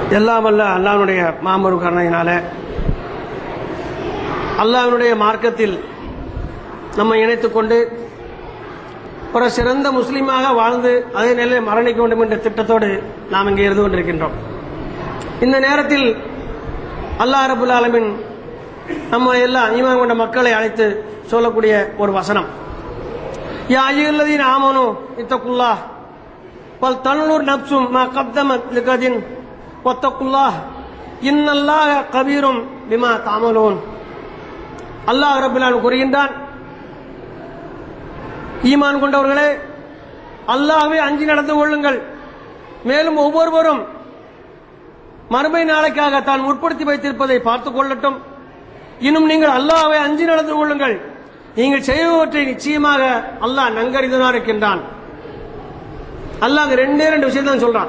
எல்லாம் அல்ல அல்லாஹ்வுடைய மாமரு கருணையினால அல்லாஹ்வினுடைய மார்க்கத்தில் நம்ம இணைத்துக் கொண்டு ஒரு சிறந்த முஸ்லீமாக வாழ்ந்து அதே நிலையில் மரணிக்க வேண்டும் என்ற திட்டத்தோடு நாம் இங்கே இருந்து கொண்டிருக்கின்றோம் இந்த நேரத்தில் அல்லாஹ் ரபுல் ஆலமின் நம்ம எல்லாம் ஈமான் கொண்ட மக்களை அழைத்து சொல்லக்கூடிய ஒரு வசனம் யா ஐயுல்லதீன் ஆமனு இத்தகுல்லா பல் தன்னூர் நப்சும் மா கப்தமத் லிகதின் ஒத்தகுல்லா இன்னல்லாஹ கபீரும் பிமா தாமலோன் அல்லாஹ் ரபுல்லான் கூறுகின்றான் ஈமான் கொண்டவர்களே அல்லாஹ்வை அஞ்சி நடந்து கொள்ளுங்கள் மேலும் ஒவ்வொருவரும் மறுமை நாளைக்காக தான் முற்படுத்தி வைத்திருப்பதை பார்த்துக் கொள்ளட்டும் இன்னும் நீங்கள் அல்லாஹ்வை அஞ்சி நடந்து கொள்ளுங்கள் நீங்கள் செய்வவற்றை நிச்சயமாக அல்லாஹ் நன்கறிந்தனா இருக்கின்றான் அல்லாஹ் அங்க ரெண்டே ரெண்டு விஷயம் தான் சொல்றான்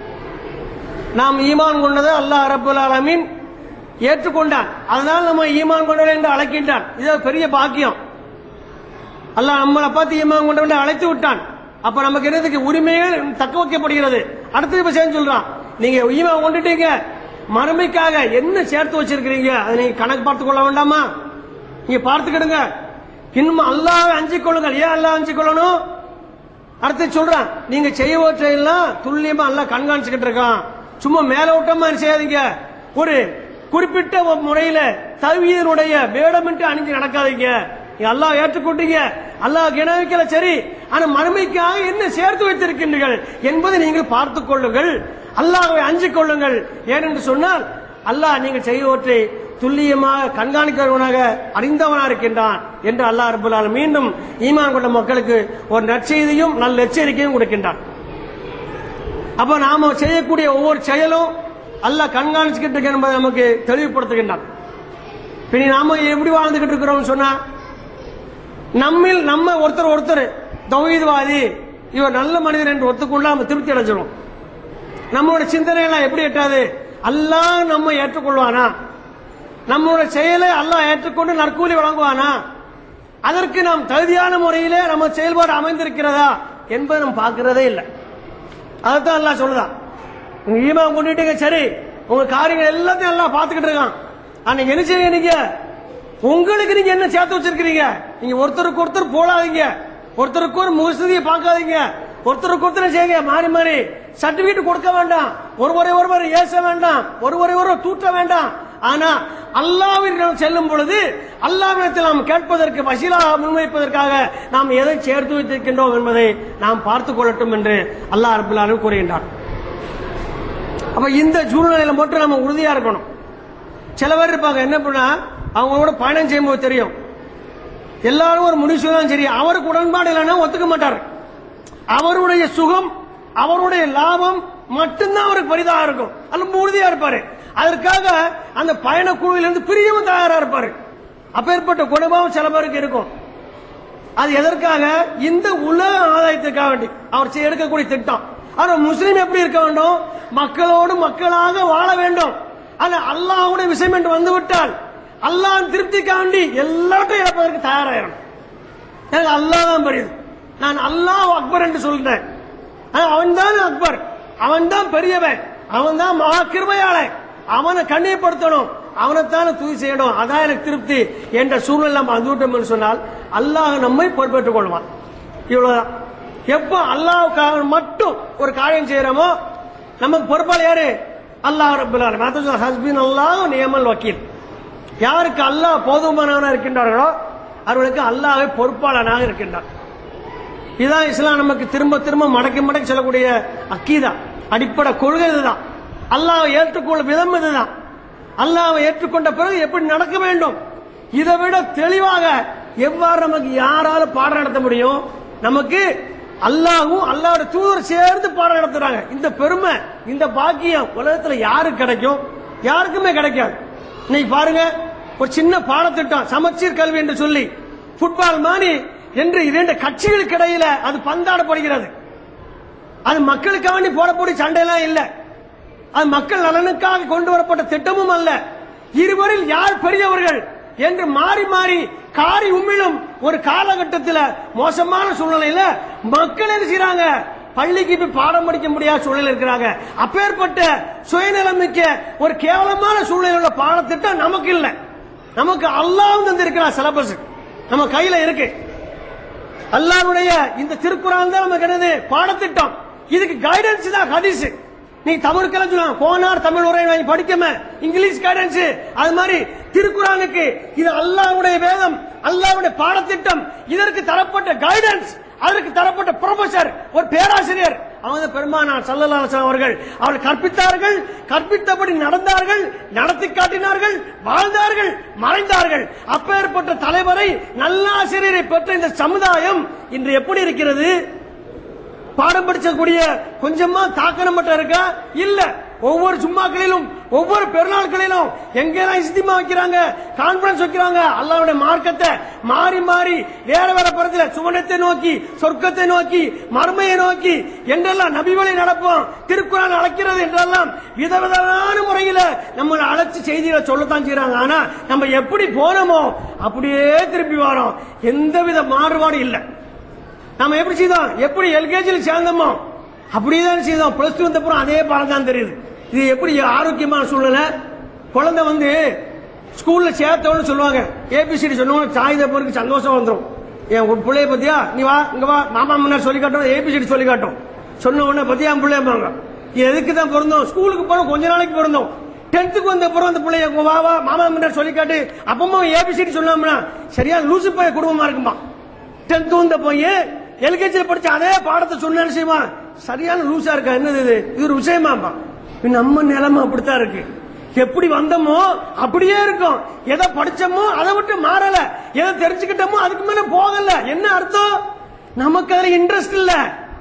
நாம் ஈமான் கொண்டதை அல்லாஹ் ரப்பல் ஆலமீன் ஏற்றுக்கொண்டான் அதனால் நம்ம ஈமான் கொண்டவர்கள் என்று அழைக்கின்றான் இது பெரிய பாக்கியம் அல்லாஹ் நம்மளை பார்த்து ஈமான் கொண்டவனை அழைத்து விட்டான் அப்ப நமக்கு என்னதுக்கு உரிமைகள் தக்க வைக்கப்படுகிறது அடுத்த விஷயம் சொல்றான் நீங்க ஈமான் கொண்டுட்டீங்க மறுமைக்காக என்ன சேர்த்து வச்சிருக்கிறீங்க அதை நீங்க கணக்கு பார்த்து கொள்ள வேண்டாமா நீங்க பார்த்துக்கிடுங்க இன்னும் அல்லாஹ் அஞ்சிக் கொள்ளுங்கள் ஏன் அல்லாஹ் அஞ்சிக் கொள்ளணும் அடுத்து சொல்றான் நீங்க செய்யவற்றையெல்லாம் துல்லியமா அல்லாஹ் கண்காணிச்சுக்கிட்டு இருக்கான் சும்மா மேலோட்டமா செய்யாதீங்க ஒரு குறிப்பிட்ட ஒரு முறையில தவியனுடைய வேடமிட்டு அணிஞ்சு நடக்காதீங்க நீங்க அல்லாஹ் ஏற்றுக்கொண்டீங்க அல்லாஹ் இணைவிக்கல சரி ஆனா மறுமைக்காக என்ன சேர்த்து வைத்திருக்கின்றீர்கள் என்பதை நீங்கள் பார்த்துக் கொள்ளுங்கள் அல்லாஹ்வை அஞ்சிக் கொள்ளுங்கள் ஏனென்று சொன்னால் அல்லாஹ் நீங்கள் செய்வவற்றை துல்லியமாக கண்காணிக்கிறவனாக அறிந்தவனாக இருக்கின்றான் என்று அல்லாஹ் ரபுல் ஆலமீன் மீண்டும் ஈமான் கொண்ட மக்களுக்கு ஒரு நற்செய்தியும் நல்ல எச்சரிக்கையும் கொடுக்கின்றான் அப்ப நாம செய்யக்கூடிய ஒவ்வொரு செயலும் அல்லாஹ் கண்காணிச்சுக்கிட்டு இருக்க என்பதை நமக்கு தெளிவுபடுத்துகின்றான் பின்னி நாம எப்படி வாழ்ந்துகிட்டு இருக்கிறோம் சொன்னா நம்மில் நம்ம ஒருத்தர் ஒருத்தர் தௌஹீத்வாதி இவர் நல்ல மனிதர் என்று ஒத்துக்கொள்ள நம்ம திருப்தி அடைஞ்சிடும் நம்மளோட சிந்தனை எல்லாம் எப்படி எட்டாது அல்லாஹ் நம்ம ஏற்றுக்கொள்வானா நம்மளோட செயலை அல்லாஹ் ஏற்றுக்கொண்டு நற்கூலி வழங்குவானா அதற்கு நாம் தகுதியான முறையிலே நம்ம செயல்பாடு அமைந்திருக்கிறதா என்பதை நம்ம பார்க்கிறதே இல்லை அதைத்தான் அல்லாஹ் சொல்லுதான் உங்க ஈமா கொண்டுட்டீங்க சரி உங்க காரியங்கள் எல்லாத்தையும் எல்லாம் பார்த்துக்கிட்டு இருக்கான் ஆனா என்ன செய்ய நீங்க உங்களுக்கு நீங்க என்ன சேர்த்து வச்சிருக்கிறீங்க நீங்க ஒருத்தருக்கு ஒருத்தர் போடாதீங்க ஒருத்தருக்கு ஒரு முகஸ்தியை பார்க்காதீங்க ஒருத்தருக்கு ஒருத்தர் செய்யுங்க மாறி மாறி சர்டிபிகேட் கொடுக்க வேண்டாம் ஒருவரை ஒருவர் ஏச வேண்டாம் ஒருவரை ஒருவர் தூற்ற வேண்டாம் ஆனா அல்லாவிடம் செல்லும் பொழுது அல்லாவிடத்தில் நாம் கேட்பதற்கு வசீலாக முன்வைப்பதற்காக நாம் எதை சேர்த்து வைத்திருக்கின்றோம் என்பதை நாம் பார்த்துக் கொள்ளட்டும் என்று அல்லாஹ் ரபுல்லாலும் கூறுகின்றார் அப்ப இந்த சூழ்நிலையில மட்டும் நம்ம உறுதியா இருக்கணும் சில பேர் இருப்பாங்க என்ன பண்ணா அவங்களோட பயணம் செய்யும்போது தெரியும் எல்லாரும் ஒரு முடிவு தான் சரி அவருக்கு உடன்பாடு இல்லைன்னா ஒத்துக்க மாட்டார் அவருடைய சுகம் அவருடைய லாபம் மட்டும்தான் அவருக்கு பரிதாக இருக்கும் அல்ல உறுதியா இருப்பாரு அதற்காக அந்த பயண குழுவிலிருந்து பிரியவும் தயாரா இருப்பாரு அப்பேற்பட்ட குணபாவம் சில பேருக்கு இருக்கும் அது எதற்காக இந்த உலக ஆதாயத்திற்காக வேண்டி அவர் செய்ய எடுக்கக்கூடிய திட்டம் ஆனா முஸ்லீம் எப்படி இருக்க வேண்டும் மக்களோடு மக்களாக வாழ வேண்டும் ஆனா அல்லாஹ்வுடைய விஷயம் என்று வந்துவிட்டால் அல்லாஹ் திருப்திக்காண்டி எல்லாத்தையும் இழப்பதற்கு தயாராயிரும் எனக்கு அல்லாஹ் தான் பெரியது நான் அல்லாஹ் அக்பர் என்று சொல்றேன் அவன் தான் அக்பர் அவன் தான் பெரியவன் அவன் தான் மகா கிருபையாளன் அவனை கண்ணியப்படுத்தணும் அவனைத்தான தூய் செய்யணும் அதான் எனக்கு திருப்தி என்ற சூழ்நிலை நம்ம வந்துவிட்டோம் என்று சொன்னால் அல்லாஹ் நம்மை பொறுப்பேற்றுக் கொள்வான் இவ்வளவுதான் எப்போ அல்லாஹ்வுக்காக மட்டும் ஒரு காரியம் செய்யறோமோ நமக்கு பொறுப்பாளர் யாரு அல்லாஹ் ரபுல்லாலும் ஹஸ்பின் அல்லாஹ் நியமல் வக்கீல் யாருக்கு அல்லாஹ் போதுமானவனாக இருக்கின்றார்களோ அவர்களுக்கு அல்லாஹ்வே பொறுப்பாளனாக இருக்கின்றார் இதுதான் இஸ்லாம் நமக்கு திரும்ப திரும்ப மடக்கி மடக்கி சொல்லக்கூடிய அக்கீதா அடிப்படை கொள்கை இதுதான் அல்லாஹ் ஏற்றுக்கொள்ள விதம் இதுதான் அல்லாஹ் ஏற்றுக்கொண்ட பிறகு எப்படி நடக்க வேண்டும் இதை விட தெளிவாக எவ்வாறு நமக்கு யாரால பாடம் நடத்த முடியும் நமக்கு அல்லாஹும் அல்லாவோட தூதர் சேர்ந்து பாடம் நடத்துறாங்க இந்த பெருமை இந்த பாக்கியம் உலகத்துல யாருக்கு கிடைக்கும் யாருக்குமே கிடைக்காது இன்னைக்கு பாருங்க ஒரு சின்ன பாடத்திட்டம் சமச்சீர் கல்வி என்று சொல்லி புட்பால் மாதிரி என்று இரண்டு கட்சிகளுக்கு இடையில அது பந்தாடப்படுகிறது அது மக்களுக்காக வேண்டி போடக்கூடிய சண்டையெல்லாம் இல்ல அது மக்கள் நலனுக்காக கொண்டு வரப்பட்ட திட்டமும் அல்ல இருவரில் யார் பெரியவர்கள் என்று மாறி மாறி காரி உமிழும் ஒரு காலகட்டத்தில் மோசமான சூழ்நிலையில மக்கள் என்ன செய்யறாங்க பள்ளிக்கு போய் பாடம் படிக்க முடியாத சூழ்நிலை இருக்கிறாங்க அப்பேற்பட்ட சுயநலமிக்க ஒரு கேவலமான சூழ்நிலை உள்ள பாடத்திட்டம் நமக்கு இல்ல நமக்கு அல்லாஹ் தந்திருக்கிறார் சிலபஸ் நம்ம கையில இருக்கு அல்லாஹ்வுடைய இந்த திருக்குறான் தான் நமக்கு என்னது பாடத்திட்டம் இதுக்கு கைடன்ஸ் தான் ஹதீஸ் நீ தமிழ்க்கெல்லாம் சொல்லுவாங்க கோனார் தமிழ் உரை வாங்கி படிக்கம இங்கிலீஷ் கைடன்ஸ் அது மாதிரி திருக்குறானுக்கு இது அல்லாஹ்வுடைய வேதம் அல்லாஹ்வுடைய பாடத்திட்டம் இதற்கு தரப்பட்ட கைடன்ஸ் அதற்கு தரப்பட்ட ப்ரொஃபசர் ஒரு பேராசிரியர் அவங்க பெருமானார் சல்லல்லாஹு அலைஹி வஸல்லம் அவர்கள் அவர்கள் கற்பித்தார்கள் கற்பித்தபடி நடந்தார்கள் நடத்தி காட்டினார்கள் வாழ்ந்தார்கள் மறைந்தார்கள் அப்பேற்பட்ட தலைவரை நல்ல ஆசிரியரை பெற்ற இந்த சமுதாயம் இன்று எப்படி இருக்கிறது பாடம் படிச்சக்கூடிய கொஞ்சமா தாக்கணம் மட்டும் இருக்கா இல்ல ஒவ்வொரு சும்மாக்களிலும் ஒவ்வொரு பெருநாட்களிலும் எங்கெல்லாம் இஸ்திமா வைக்கிறாங்க கான்பரன்ஸ் வைக்கிறாங்க அல்லாவுடைய மார்க்கத்தை மாறி மாறி வேற வேற படத்துல சுவனத்தை நோக்கி சொர்க்கத்தை நோக்கி மர்மையை நோக்கி என்றெல்லாம் நபிவழி நடப்போம் திருக்குறான் அழைக்கிறது என்றெல்லாம் விதவிதமான முறையில நம்மளை அழைச்சு செய்திகளை சொல்லத்தான் செய்யறாங்க ஆனா நம்ம எப்படி போனோமோ அப்படியே திருப்பி வரோம் எந்தவித மாறுபாடும் இல்லை நாம எப்படி செய்தோம் எப்படி எல்கேஜியில் சேர்ந்தோமோ அப்படியே தான் செய்தோம் பிளஸ் டூ வந்தப்புறம் அதே பாடம் தான் தெரியுது இது எப்படி ஆரோக்கியமான சூழ்நிலை குழந்தை வந்து ஸ்கூல்ல சேர்த்தவன்னு சொல்லுவாங்க ஏபிசிடி சொன்னவங்க சாய் தப்பருக்கு சந்தோஷம் வந்துடும் என் உன் பிள்ளைய பத்தியா நீ வா இங்க வா மாமா முன்னாடி சொல்லி காட்டும் ஏபிசிடி சொல்லி காட்டும் சொன்ன உடனே பத்தியா என் பிள்ளையம்பாங்க இது எதுக்கு தான் பிறந்தோம் ஸ்கூலுக்கு போனோம் கொஞ்ச நாளைக்கு பிறந்தோம் டென்த்துக்கு வந்த அப்புறம் அந்த பிள்ளைய உங்க வா வா மாமா முன்னாடி சொல்லி காட்டு அப்பமா ஏபிசிடி சொன்னோம்னா சரியா லூசு பைய குடும்பமா இருக்குமா டென்த் வந்த பையன் எல்கேஜியில் படிச்ச அதே பாடத்தை சொன்ன விஷயமா சரியான லூசா இருக்கா என்னது இது இது ஒரு விஷயமாப்பா நம்ம நிலைமை அப்படித்தான் இருக்கு எப்படி வந்தோமோ அப்படியே இருக்கும் எதை படிச்சோமோ அதை விட்டு மாறல எதை தெரிஞ்சுக்கிட்டோமோ அதுக்கு மேல போகல என்ன அர்த்தம் நமக்கு அதுல இன்ட்ரெஸ்ட் இல்ல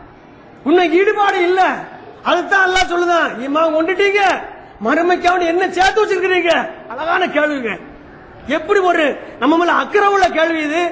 உன்னை ஈடுபாடு இல்ல அதுதான் எல்லாம் சொல்லுதான் இம்மா கொண்டுட்டீங்க மறுமைக்காவது என்ன சேர்த்து வச்சிருக்கிறீங்க அழகான கேள்விங்க எப்படி ஒரு நம்ம மேல அக்கறை உள்ள கேள்வி இது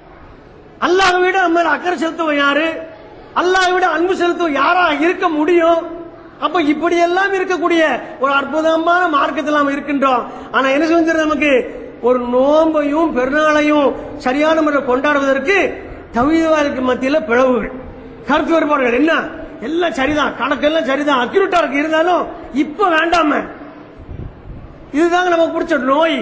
அல்லாஹ் விட நம்ம மேல அக்கறை செலுத்துவோம் யாரு அல்லாஹ் விட அன்பு செலுத்துவோம் யாரா இருக்க முடியும் அப்ப இப்படி எல்லாம் இருக்கக்கூடிய ஒரு அற்புதமான மார்க்கத்தில் நாம் இருக்கின்றோம் ஆனா என்ன செஞ்சது நமக்கு ஒரு நோன்பையும் பெருநாளையும் சரியான முறை கொண்டாடுவதற்கு தவிதவாருக்கு மத்தியில பிளவுகள் கருத்து வேறுபாடுகள் என்ன எல்லாம் சரிதான் கணக்கெல்லாம் சரிதான் அக்யூரேட்டா இருக்கு இருந்தாலும் இப்ப வேண்டாம இதுதாங்க நமக்கு பிடிச்ச நோய்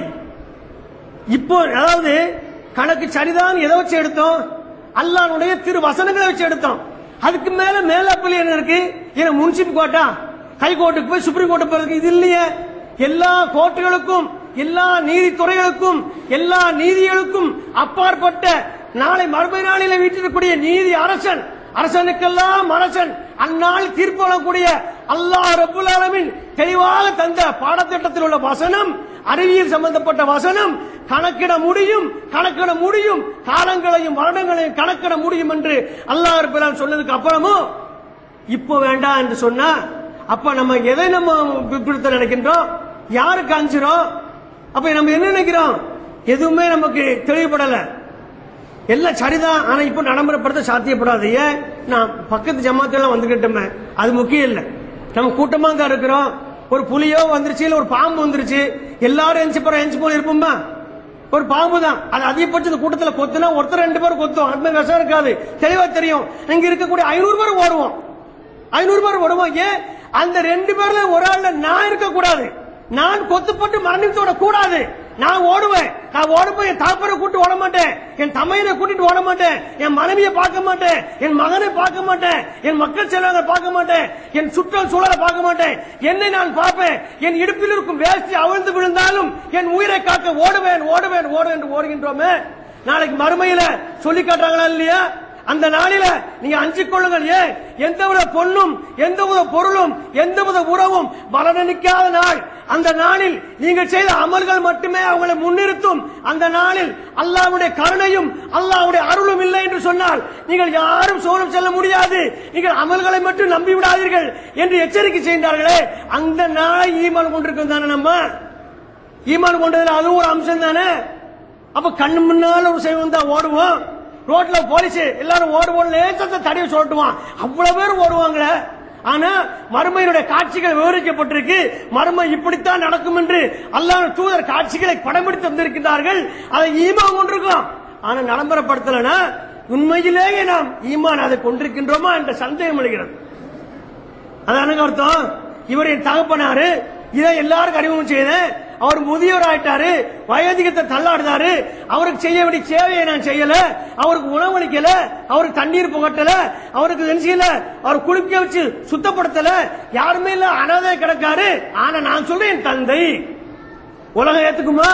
இப்போ அதாவது கணக்கு சரிதான் எதை வச்சு எடுத்தோம் அல்லாஹ்வுடைய திரு வசனங்களை வச்சு எடுத்தோம் அதுக்கு மேல மேல அப்பல் என்ன இருக்கு ஏன்னா முன்சிப் கோட்டா ஹை கோர்ட்டுக்கு போய் சுப்ரீம் கோர்ட்டு போறதுக்கு இது இல்லையே எல்லா கோர்ட்டுகளுக்கும் எல்லா நீதித்துறைகளுக்கும் எல்லா நீதிகளுக்கும் அப்பாற்பட்ட நாளை மறுமை நாளில வீட்டிருக்கக்கூடிய நீதி அரசன் அரசனுக்கெல்லாம் அரசன் அந்நாள் தீர்ப்பு வழங்கக்கூடிய அல்லாஹ் ரப்புல் ஆலமீன் தெளிவாக தந்த பாடத்திட்டத்தில் உள்ள வசனம் அறிவியல் சம்பந்தப்பட்ட வசனம் கணக்கிட முடியும் கணக்கிட முடியும் காலங்களையும் வருடங்களையும் கணக்கிட முடியும் என்று அல்லாஹ் ரப்புல் சொன்னதுக்கு அப்புறமும் இப்போ வேண்டாம் என்று சொன்னா அப்ப நம்ம எதை நம்ம பிற்படுத்த நினைக்கின்றோம் யாருக்கு அஞ்சுறோம் அப்ப நம்ம என்ன நினைக்கிறோம் எதுவுமே நமக்கு தெளிவுபடல எல்லாம் சரிதான் ஆனா இப்ப நடைமுறைப்படுத்த சாத்தியப்படாது ஏன் நான் பக்கத்து ஜமாத்தெல்லாம் வந்துகிட்டோமே அது முக்கியம் இல்ல நம்ம கூட்டமா தான் இருக்கிறோம் ஒரு புலியோ வந்துருச்சு இல்ல ஒரு பாம்பு வந்துருச்சு எல்லாரும் எஞ்சி போற எஞ்சி போல இருப்போமா ஒரு பாம்பு தான் அது அதிகபட்சம் இந்த கூட்டத்துல கொத்துனா ஒருத்தர் ரெண்டு பேரும் கொத்தும் அது விஷம் இருக்காது தெளிவா தெரியும் இங்க இருக்கக்கூடிய ஐநூறு பேர் ஓடுவோம் ஐநூறு பேர் ஓடுவோம் ஏன் அந்த ரெண்டு பேர்ல ஒரு ஆள்ல நான் இருக்க கூடாது நான் கொத்துப்பட்டு மரணித்தோட கூடாது நான் ஓடுவேன் நான் ஓடும்போது என் தாப்பரை கூட்டு ஓட மாட்டேன் என் தமையனை கூட்டிட்டு ஓட மாட்டேன் என் மனைவியை பார்க்க மாட்டேன் என் மகனை பார்க்க மாட்டேன் என் மக்கள் செல்வங்களை பார்க்க மாட்டேன் என் சுற்றம் சூழலை பார்க்க மாட்டேன் என்னை நான் பார்ப்பேன் என் இடுப்பில் இருக்கும் வேஷ்டி அவிழ்ந்து விழுந்தாலும் என் உயிரை காக்க ஓடுவேன் ஓடுவேன் ஓடுவேன் என்று ஓடுகின்றோமே நாளைக்கு மறுமையில சொல்லி காட்டுறாங்களா இல்லையா அந்த நாளில நீங்க அஞ்சு கொள்ளுங்கள் ஏன் எந்த வித பொண்ணும் எந்த வித பொருளும் எந்த வித உறவும் பலனளிக்காத நாள் அந்த நாளில் நீங்கள் செய்த அமல்கள் மட்டுமே அவங்களை முன்னிறுத்தும் அந்த நாளில் அல்லாவுடைய கருணையும் அல்லாவுடைய அருளும் இல்லை என்று சொன்னால் நீங்கள் யாரும் சோனம் செல்ல முடியாது நீங்கள் அமல்களை மட்டும் நம்பி விடாதீர்கள் என்று எச்சரிக்கை செய்கின்றார்களே அந்த நாளை ஈமான் கொண்டிருக்கும் தானே நம்ம ஈமான் கொண்டதுல அதுவும் ஒரு அம்சம் தானே அப்ப கண்ணு முன்னால ஒரு செய்வம் தான் ஓடுவோம் ரோட்ல போலீஸ் எல்லாரும் ஓடுவோம் லேசத்தை தடவி சொல்லட்டுவான் அவ்வளவு பேர் ஓடுவாங்களே ஆனா மறுமையினுடைய காட்சிகள் விவரிக்கப்பட்டிருக்கு மறுமை இப்படித்தான் நடக்கும் என்று அல்லாஹ் தூதர் காட்சிகளை படம்பிடித்து வந்திருக்கிறார்கள் அதை ஈமா கொண்டிருக்கோம் ஆனா நலம்பரப்படுத்தலனா உண்மையிலேயே நாம் ஈமான் அதை கொண்டிருக்கின்றோமா என்ற சந்தேகம் எழுகிறது அதானுங்க அர்த்தம் இவர் என் தகப்பனாரு இதை எல்லாருக்கும் அறிமுகம் செய்தேன் அவர் முதியோர் ஆயிட்டாரு வயதிகத்தை தள்ளாடுதாரு அவருக்கு செய்ய வேண்டிய சேவையை நான் செய்யல அவருக்கு உணவளிக்கல அவருக்கு தண்ணீர் புகட்டல அவருக்கு என்ன செய்யல அவர் குளிக்க வச்சு சுத்தப்படுத்தல யாருமே இல்ல அனாதை கிடக்காரு ஆனா நான் சொல்றேன் என் தந்தை உலகம் ஏத்துக்குமா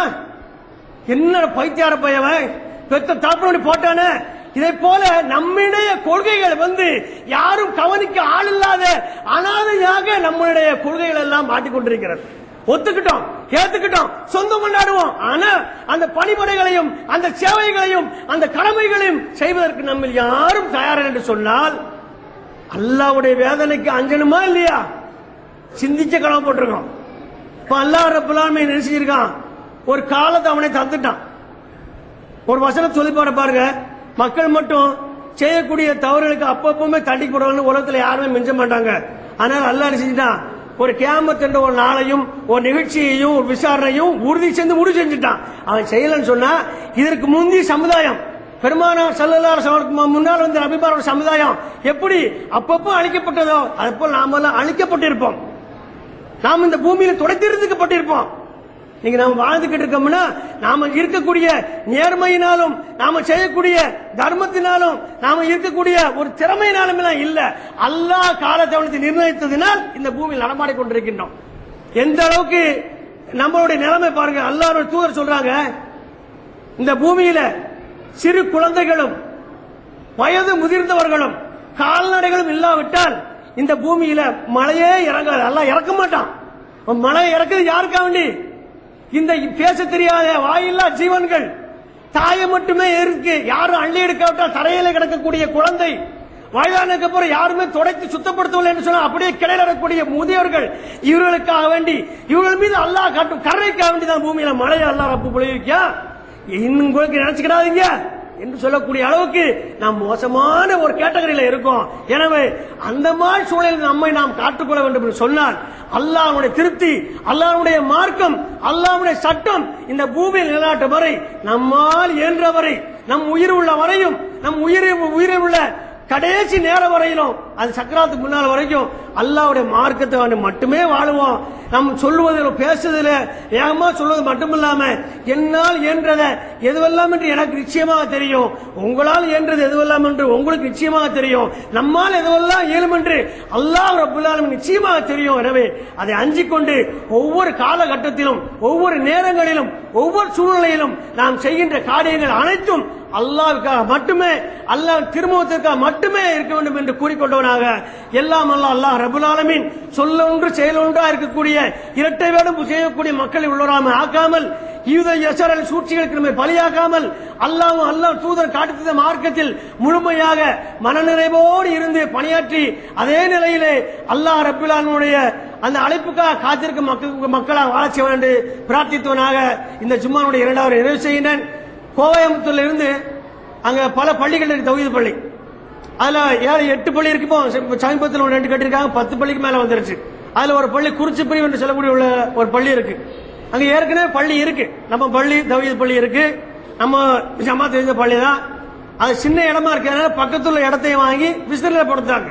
என்ன பைத்தியார பையவன் பெத்த தாப்பனோடி போட்டானே இதை போல நம்முடைய கொள்கைகள் வந்து யாரும் கவனிக்க ஆள் இல்லாத அனாதையாக நம்மளுடைய கொள்கைகள் எல்லாம் மாட்டிக்கொண்டிருக்கிறது ஒத்துக்கிட்டோம் ஏத்துக்கிட்டோம் சொந்தம் கொண்டாடுவோம் ஆனா அந்த பணிபடைகளையும் அந்த சேவைகளையும் அந்த கடமைகளையும் செய்வதற்கு நம்ம யாரும் தயார் என்று சொன்னால் அல்லாவுடைய வேதனைக்கு அஞ்சனுமா இல்லையா சிந்திச்ச கடமை போட்டிருக்கோம் இப்ப அல்லாஹ் ரபுல்லாமே நினைச்சிருக்கான் ஒரு காலத்தை அவனை தந்துட்டான் ஒரு வசனம் சொல்லி பாட பாருங்க மக்கள் மட்டும் செய்யக்கூடிய தவறுகளுக்கு அப்பப்பவுமே தட்டி போடுவாங்க உலகத்துல யாருமே மிஞ்ச மாட்டாங்க ஆனால் அல்லாஹ் என்ன செஞ்சுட்டான் ஒரு கேமத் என்ற ஒரு நாளையும் ஒரு நிகழ்ச்சியையும் ஒரு விசாரணையும் உறுதி செஞ்சு முடிவு செஞ்சுட்டான் அவன் செய்யலன்னு சொன்னா இதற்கு முந்தைய சமுதாயம் பெருமானார் சல்லல்லாஹு அலைஹி முன்னால் வந்த அபிபாரோட சமுதாயம் எப்படி அப்பப்போ அழிக்கப்பட்டதோ அதுபோல் நாமெல்லாம் அழிக்கப்பட்டிருப்போம் நாம் இந்த பூமியில துடைத்திருந்துக்கப்பட்டிருப்போம் நீங்க நாம வாழ்ந்துகிட்டு இருக்கோம்னா நாம இருக்கக்கூடிய நேர்மையினாலும் நாம செய்யக்கூடிய தர்மத்தினாலும் நாம இருக்கக்கூடிய ஒரு திறமையினாலும் எல்லாம் இல்ல அல்லாஹ் காலத்தவணத்தை நிர்ணயித்ததினால் இந்த பூமியில் நடமாடிக் கொண்டிருக்கின்றோம் எந்த அளவுக்கு நம்மளுடைய நிலைமை பாருங்க அல்லாஹ் தூதர் சொல்றாங்க இந்த பூமியில சிறு குழந்தைகளும் வயது முதிர்ந்தவர்களும் கால்நடைகளும் இல்லாவிட்டால் இந்த பூமியில மழையே இறங்காது அல்லாஹ் இறக்க மாட்டான் மழை இறக்குது யாருக்கா வேண்டி இந்த பேச தெரியாத வாயில்லா ஜீவன்கள் தாயை மட்டுமே இருக்கு யாரும் அள்ளி எடுக்காவிட்டால் தரையில கிடக்கக்கூடிய குழந்தை வயதானதுக்கு அப்புறம் யாருமே துடைத்து சுத்தப்படுத்தவில்லை என்று சொன்னா அப்படியே கிடையில இருக்கக்கூடிய முதியோர்கள் இவர்களுக்காக வேண்டி இவர்கள் மீது அல்லாஹ் காட்டும் கருணைக்காக வேண்டி தான் பூமியில மழையை அல்லாஹ் ரப்பு பொழிவிக்கா இன்னும் உங்களுக்கு நினைச்சுக்கிடாதீங்க என்று சொல்லக்கூடிய அளவுக்கு நாம் மோசமான ஒரு கேட்டகரியில இருக்கோம் எனவே அந்த மாதிரி சூழலில் நம்மை நாம் காட்டுக்கொள்ள வேண்டும் என்று சொன்னால் அல்லாஹ்வுடைய திருப்தி அல்லாஹ்வுடைய மார்க்கம் அல்லாஹ்வுடைய சட்டம் இந்த பூமியில் நிலைநாட்ட வரை நம்மால் இயன்ற வரை நம் உயிர் உள்ள வரையும் நம் உயிரில் உயிரில் உள்ள கடைசி நேரம் வரையிலும் அது சக்கராத்துக்கு முன்னால் வரைக்கும் அல்லாவுடைய மார்க்கத்தை வந்து மட்டுமே வாழுவோம் நம் சொல்லுவதில் பேசுவதில் ஏகமா சொல்வது மட்டுமில்லாம என்னால் இயன்றத எதுவெல்லாம் என்று எனக்கு நிச்சயமாக தெரியும் உங்களால் இயன்றது எதுவெல்லாம் என்று உங்களுக்கு நிச்சயமாக தெரியும் நம்மால் எதுவெல்லாம் இயலும் என்று அல்லாஹ் ரபுல்லாலும் நிச்சயமாக தெரியும் எனவே அதை அஞ்சிக் கொண்டு ஒவ்வொரு காலகட்டத்திலும் ஒவ்வொரு நேரங்களிலும் ஒவ்வொரு சூழ்நிலையிலும் நாம் செய்கின்ற காரியங்கள் அனைத்தும் அல்லாவுக்காக மட்டுமே அல்லாஹ் திருமுகத்திற்காக மட்டுமே இருக்க வேண்டும் என்று கூறிக்கொண்டவனாக எல்லாம் அல்ல அல்லாஹ் ரபுல் ஆலமீன் சொல்ல ஒன்று செயல் ஒன்றா இருக்கக்கூடிய இரட்டை வேடம் செய்யக்கூடிய மக்களை உள்ளவராம ஆக்காமல் யூத எசரல் சூழ்ச்சிகளுக்கு நம்மை பலியாக்காமல் அல்லாவும் அல்லாஹ் தூதர் காட்டுத்த மார்க்கத்தில் முழுமையாக மனநிறைவோடு இருந்து பணியாற்றி அதே நிலையிலே அல்லாஹ் ரபுல்லானுடைய அந்த அழைப்புக்காக காத்திருக்கும் மக்கள் மக்களாக வாழச் செய்ய வேண்டும் என்று பிரார்த்தித்தவனாக இந்த ஜும்மானுடைய இரண்டாவது நிறைவு செய்கின்றேன் கோவையம்புத்தூர்ல இருந்து அங்க பல பள்ளிகள் இருக்கு தௌஹீத் பள்ளி அதுல ஏழு எட்டு பள்ளி இருக்கு இப்போ சமீபத்தில் ஒரு ரெண்டு கட்டிருக்காங்க பத்து பள்ளிக்கு மேல வந்துருச்சு அதுல ஒரு பள்ளி குறிச்சி பிரிவு என்று சொல்லக்கூடிய உள்ள ஒரு பள்ளி இருக்கு அங்க ஏற்கனவே பள்ளி இருக்கு நம்ம பள்ளி தௌஹீத் பள்ளி இருக்கு நம்ம ஜமா தெரிஞ்ச பள்ளி தான் அது சின்ன இடமா இருக்கிறதுனால பக்கத்துல உள்ள இடத்தையும் வாங்கி விசிறில படுத்தாங்க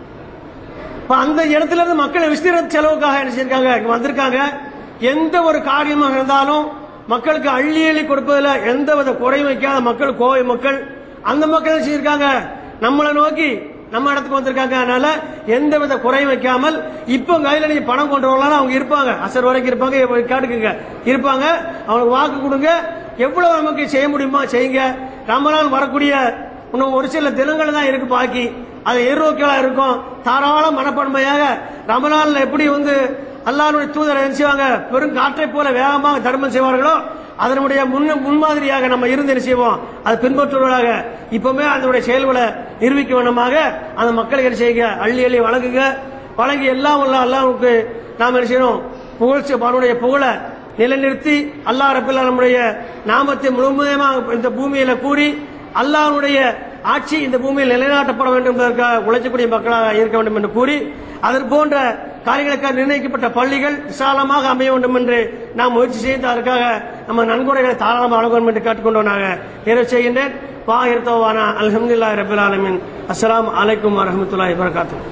இப்ப அந்த இடத்துல இருந்து மக்கள் விஸ்தீர செலவுக்காக என்ன செஞ்சிருக்காங்க இங்க வந்திருக்காங்க எந்த ஒரு காரியமாக இருந்தாலும் மக்களுக்கு அள்ளி அள்ளி கொடுப்பதில் எந்த வித குறையும் வைக்காத மக்கள் கோவை மக்கள் அந்த மக்கள் என்ன செஞ்சிருக்காங்க நம்மளை நோக்கி நம்ம இடத்துக்கு வந்திருக்காங்க அதனால எந்த வித குறையும் வைக்காமல் இப்போ கையில நீங்க பணம் கொண்டு வரலாம் அவங்க இருப்பாங்க அசர் வரைக்கும் இருப்பாங்க காட்டுக்குங்க இருப்பாங்க அவங்களுக்கு வாக்கு கொடுங்க எவ்வளவு நமக்கு செய்ய முடியுமா செய்யுங்க ரமலான் வரக்கூடிய இன்னும் ஒரு சில தினங்கள் தான் இருக்கு பாக்கி அது எருவக்களா இருக்கும் தாராள மனப்பான்மையாக ரமலான்ல எப்படி வந்து அல்லாஹ்வுடைய தூதர் என்ன செய்வாங்க பெரும் காற்றை போல வேகமாக தர்மம் செய்வார்களோ அதனுடைய முன் முன்மாதிரியாக நம்ம இருந்து என்ன செய்வோம் அதை பின்பற்றுவதாக இப்பவுமே அதனுடைய செயல்களை நிரூபிக்க வேண்டுமாக அந்த மக்களை என்ன செய்யுங்க அள்ளி அள்ளி வழங்குங்க வழங்கி எல்லாம் உள்ள அல்லாஹ்வுக்கு நாம் என்ன செய்யணும் புகழ்ச்சி அவருடைய புகழை நிலைநிறுத்தி அல்லாஹ் ரபில்லா நம்முடைய நாமத்தை முழுமையாக இந்த பூமியில கூறி அல்லாஹ்வுடைய ஆட்சி இந்த பூமியில் நிலைநாட்டப்பட வேண்டும் என்பதற்காக உழைக்கக்கூடிய மக்களாக இருக்க வேண்டும் என்று கூறி அதற்கு போன்ற காரியங்களுக்காக நிர்ணயிக்கப்பட்ட பள்ளிகள் விசாலமாக அமைய வேண்டும் என்று நாம் முயற்சி செய்து அதற்காக நம்ம நன்கொடைகளை தாராளமாக வழங்க வேண்டும் என்று கேட்டுக்கொண்டவனாக நிறைவு செய்கின்றேன் வாஹிர் தவானா அல்ஹம்துலில்லாஹி ரபில் ஆலமின் அஸ்ஸலாமு அலைக்கும் வரஹ்மத்துல்லாஹி வபரகாத்துஹு